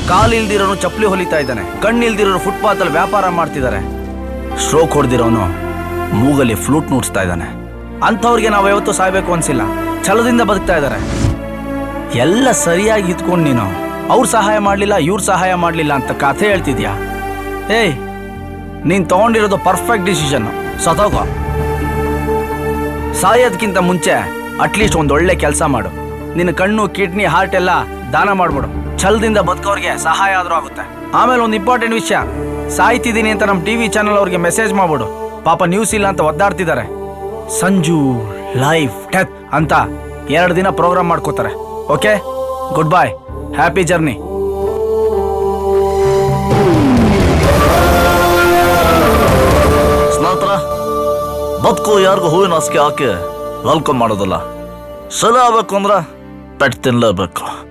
ಕಾಲಿಲ್ದಿರೋನು ಚಪ್ಪಲಿ ಹೊಲಿತಾ ಇದ್ದಾನೆ ಕಣ್ಣಿಲ್ದಿರೋನು ಫುಟ್ಪಾತ್ ಅಲ್ಲಿ ವ್ಯಾಪಾರ ಮಾಡ್ತಿದ್ದಾರೆ ಸ್ಟ್ರೋಕ್ ಹೊಡೆದಿರೋನು ಮೂಗಲ್ಲಿ ಫ್ಲೂಟ್ ನುಡ್ಸ್ತಾ ಇದ್ದಾನೆ ಅಂಥವ್ರಿಗೆ ನಾವು ಯಾವತ್ತೂ ಸಾಯ್ಬೇಕು ಅನ್ಸಿಲ್ಲ ಛಲದಿಂದ ಬದುಕ್ತಾ ಇದ್ದಾರೆ ಎಲ್ಲ ಸರಿಯಾಗಿ ಇದ್ಕೊಂಡು ನೀನು ಅವ್ರು ಸಹಾಯ ಮಾಡಲಿಲ್ಲ ಇವ್ರು ಸಹಾಯ ಮಾಡಲಿಲ್ಲ ಅಂತ ಕಥೆ ಹೇಳ್ತಿದ್ಯಾ ಏಯ್ ನೀನು ತಗೊಂಡಿರೋದು ಪರ್ಫೆಕ್ಟ್ ಡಿಸಿಷನ್ ಸತೋಗೋ ಸಾಯೋದಕ್ಕಿಂತ ಮುಂಚೆ ಅಟ್ಲೀಸ್ಟ್ ಒಂದು ಒಳ್ಳೆ ಕೆಲಸ ಮಾಡು ನಿನ್ನ ಕಣ್ಣು ಕಿಡ್ನಿ ಹಾರ್ಟ್ ಎಲ್ಲ ದಾನ ಮಾಡ್ಬಿಡು ಛಲದಿಂದ ಬದುಕೋರ್ಗೆ ಸಹಾಯ ಆದ್ರೂ ಆಗುತ್ತೆ ಆಮೇಲೆ ಒಂದು ಇಂಪಾರ್ಟೆಂಟ್ ವಿಷಯ ಸಾಯ್ತಿದ್ದೀನಿ ಅಂತ ನಮ್ಮ ಟಿವಿ ಚಾನಲ್ ಅವ್ರಿಗೆ ಮೆಸೇಜ್ ಮಾಡ್ಬಿಡು ಪಾಪ ನ್ಯೂಸ್ ಇಲ್ಲ ಅಂತ ಒದ್ದಾಡ್ತಿದ್ದಾರೆ ಸಂಜು ಲೈಫ್ ಡೆತ್ ಅಂತ ಎರಡು ದಿನ ಪ್ರೋಗ್ರಾಮ್ ಮಾಡ್ಕೋತಾರೆ okay good bye happy journey ಸ್ನೇಹಿತರ ಬದುಕು ಯಾರಿಗೂ ಹೂವಿನ ಹಾಸಿಗೆ ಹಾಕಿ ವೆಲ್ಕಮ್ ಮಾಡೋದಲ್ಲ ಸಲ ಆಗ್ಬೇಕು ಅಂದ್ರೆ ಪೆಟ್ ತಿನ್ಲೇಬೇಕು